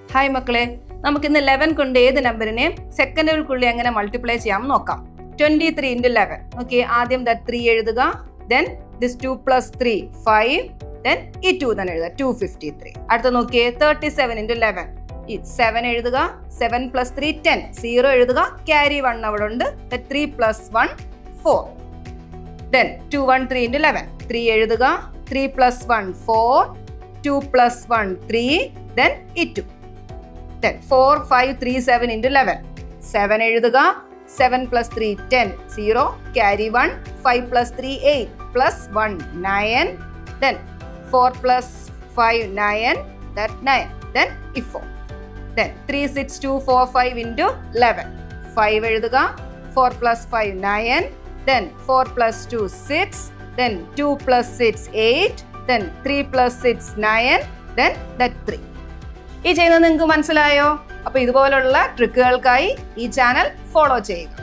hi മക്കളെ നമുക്ക് ഇന്ന് ലെവൻ കൊണ്ട് ഏത് നമ്പറിനെ സെക്കൻഡുകൾക്കുള്ളിൽ എങ്ങനെ മൾട്ടിപ്ലൈ ചെയ്യാം നോക്കാം twenty three into eleven okay ആദ്യം ദ ത്രീ എഴുതുക then this two plus three five then ഈ ടു തന്നെ എഴുതുക ടു ഫിഫ്റ്റി ത്രീ അടുത്ത നോക്കിയേ തേർട്ടി സെവൻ ഇൻറ്റു ലെവൻ ഈ സെവൻ എഴുതുക seven plus three ten zero എഴുതുക ക്യാരി വൺ അവിടെ ഉണ്ട് three plus one four then two one three into eleven three എഴുതുക three plus one four two plus one three then ഈ two then four five three seven into eleven seven എഴുതുക seven plus three ten zero carry one five plus three eight plus one nine then four plus five nine that nine then ഈ four then three six two four five into eleven five എഴുതുക four plus five nine then four plus two six then two plus six eight then three plus six nine then that three ഈ ചെയ്യുന്നത് നിങ്ങൾക്ക് മനസ്സിലായോ അപ്പൊ ഇതുപോലുള്ള ട്രിക്കുകൾക്കായി ഈ channel follow ചെയ്യുക